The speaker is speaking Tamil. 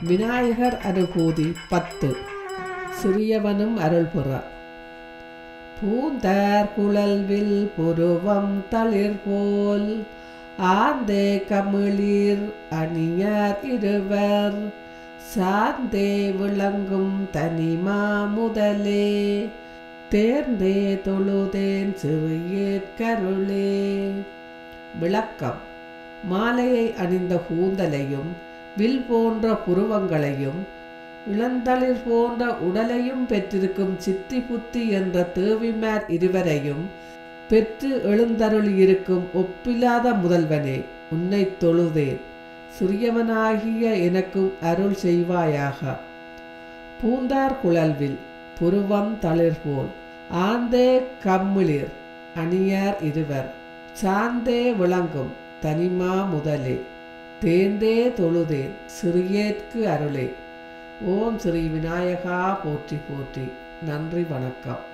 விநாயகர் அனுபூதி பத்து சிறியவனும் அருள் பெற பூந்தார் குழல்வில் புருவம் தளிர் போல் ஆந்தே கமிழிர் அணியார் இருவர் சார்ந்தே விளங்கும் தனிமா முதலே தேர்ந்தே தொழுதேன் சிறியேற்கருளே விளக்கம் மாலையை அணிந்த கூந்தலையும் வில் போன்ற புருவங்களையும் இளந்தளிர் போன்ற உடலையும் பெற்றிருக்கும் சித்தி புத்தி என்ற தேவிமார் இருவரையும் பெற்று எழுந்தருளியிருக்கும் ஒப்பில்லாத முதல்வனே உன்னை தொழுதேன் சிறியவனாகிய எனக்கும் அருள் செய்வாயாக பூந்தார் குழல்வில் புருவம் தளிர்போல் ஆந்தே கம்மிளிர் அணியார் இருவர் சாந்தே விளங்கும் தனிமா முதலே தேந்தே தொழுதேன் சிறியேற்கு அருளே ஓம் ஸ்ரீ விநாயகா போற்றி போற்றி நன்றி வணக்கம்